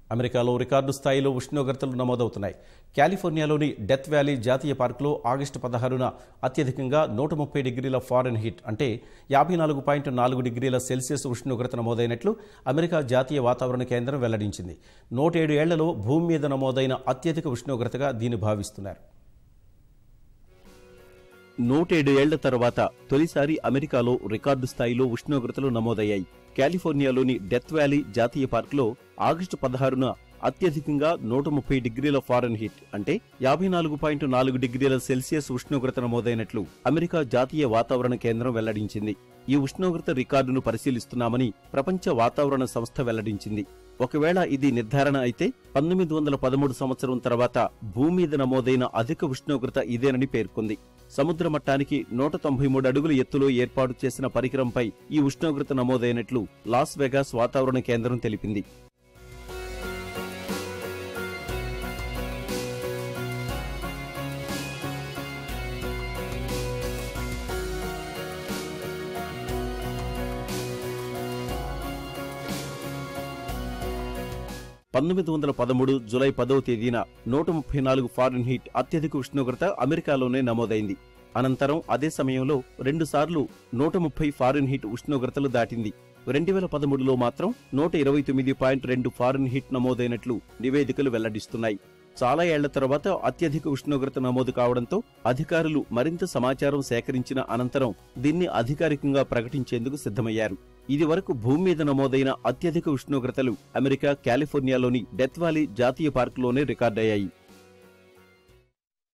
అమెరికాలో రికార్డు స్థాయిలో ఉష్ణోగ్రతలు నమోదవుతున్నాయి కాలిఫోర్నియాలోని డెత్ వ్యాలీ జాతీయ పార్కులో ఆగస్టు పదహారున అత్యధికంగా నూట ముప్పై డిగ్రీల ఫారెన్ హీట్ అంటే యాభై నాలుగు పాయింట్ నాలుగు డిగ్రీల సెల్సియస్ ఉష్ణోగ్రత నమోదైనట్లు అమెరికా జాతీయ వాతావరణ కేంద్రం వెల్లడించింది నూటేడు ఏళ్లలో భూమి మీద నమోదైన అత్యధిక ఉష్ణోగ్రతగా దీన్ని భావిస్తున్నారు నూటేడు ఏళ్ల తర్వాత తొలిసారి అమెరికాలో రికార్డు స్థాయిలో ఉష్ణోగ్రతలు నమోదయ్యాయి కాలిఫోర్నియాలోని డెత్ వ్యాలీ జాతీయ పార్కులో ఆగస్టు పదహారున అత్యధికంగా నూట ముప్పై డిగ్రీల ఫారెన్ హీట్ అంటే యాభై నాలుగు పాయింట్ నాలుగు డిగ్రీల సెల్సియస్ ఉష్ణోగ్రత నమోదైనట్లు అమెరికా జాతీయ వాతావరణ కేంద్రం వెల్లడించింది ఈ ఉష్ణోగ్రత రికార్డును పరిశీలిస్తున్నామని ప్రపంచ వాతావరణ సంస్థ వెల్లడించింది ఒకవేళ ఇది నిర్ధారణ అయితే పంతొమ్మిది వందల పదమూడు సంవత్సరం తర్వాత భూమి మీద నమోదైన అధిక ఉష్ణోగ్రత ఇదేనని పేర్కొంది సముద్ర మట్టానికి నూట తొంభై మూడు అడుగుల ఎత్తులో ఏర్పాటు చేసిన పరికరంపై ఈ ఉష్ణోగ్రత నమోదైనట్లు లాస్ వెగాస్ వాతావరణ కేంద్రం తెలిపింది పంతొమ్మిది వందల పదమూడు జులై పదవ తేదీన నూట ముప్పై నాలుగు ఫారెన్ హీట్ అత్యధిక ఉష్ణోగ్రత అమెరికాలోనే నమోదైంది అనంతరం అదే సమయంలో రెండుసార్లు నూట ముప్పై ఫారెన్ హీట్ ఉష్ణోగ్రతలు దాటింది రెండు వేల పదమూడులో మాత్రం నూట ఇరవై తొమ్మిది పాయింట్ రెండు ఫారెన్ హీట్ నమోదైనట్లు నివేదికలు వెల్లడిస్తున్నాయి చాలా ఏళ్ల తర్వాత అత్యధిక ఉష్ణోగ్రత నమోదు కావడంతో అధికారులు మరింత సమాచారం సేకరించిన అనంతరం దీన్ని అధికారికంగా ప్రకటించేందుకు సిద్ధమయ్యారు ఇది వరకు భూమి మీద నమోదైన అత్యధిక ఉష్ణోగ్రతలు అమెరికా కాలిఫోర్నియాలోని డెత్ వ్యాలీ జాతీయ పార్కులోనే రికార్డయ్యాయి